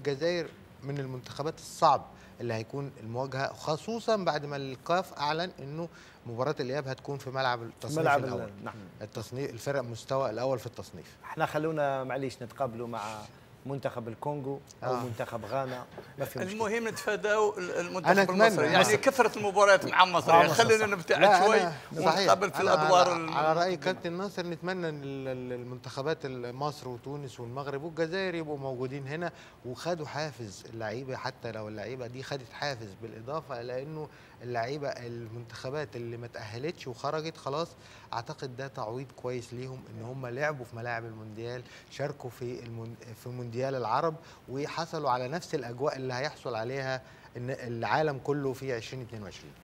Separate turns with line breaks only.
الجزائر من المنتخبات الصعب اللي هيكون المواجهه خصوصا بعد ما الكاف اعلن انه مباراه الاياب هتكون في ملعب التصنيف
ملعب
الاول
نعم
التصنيف الفرق مستوى الاول في التصنيف
احنا خلونا معليش نتقابلوا مع منتخب الكونغو او
آه.
منتخب غانا ما في مشكله
المهم نتفاداو
أنا
المنتخب
أتمنى
المصري يعني
مصر.
كثره المباريات مع مصر
مع
يعني
مصر،
خلينا
صح.
نبتعد
لا،
شوي
أنا- صحيح.
ونتقابل في
أنا
الادوار
على,
الم-
على راي كابتن ناصر نتمنى ان ال- ال- المنتخبات ال- مصر وتونس والمغرب والجزائر يبقوا موجودين هنا وخدوا حافز اللعيبه حتى لو اللعيبه دي خدت حافز بالاضافه الى انه اللعيبه المنتخبات اللي ما تاهلتش وخرجت خلاص اعتقد ده تعويض كويس ليهم ان هم لعبوا في ملاعب المونديال شاركوا في المون في مونديال العرب وحصلوا على نفس الاجواء اللي هيحصل عليها إن العالم كله في 2022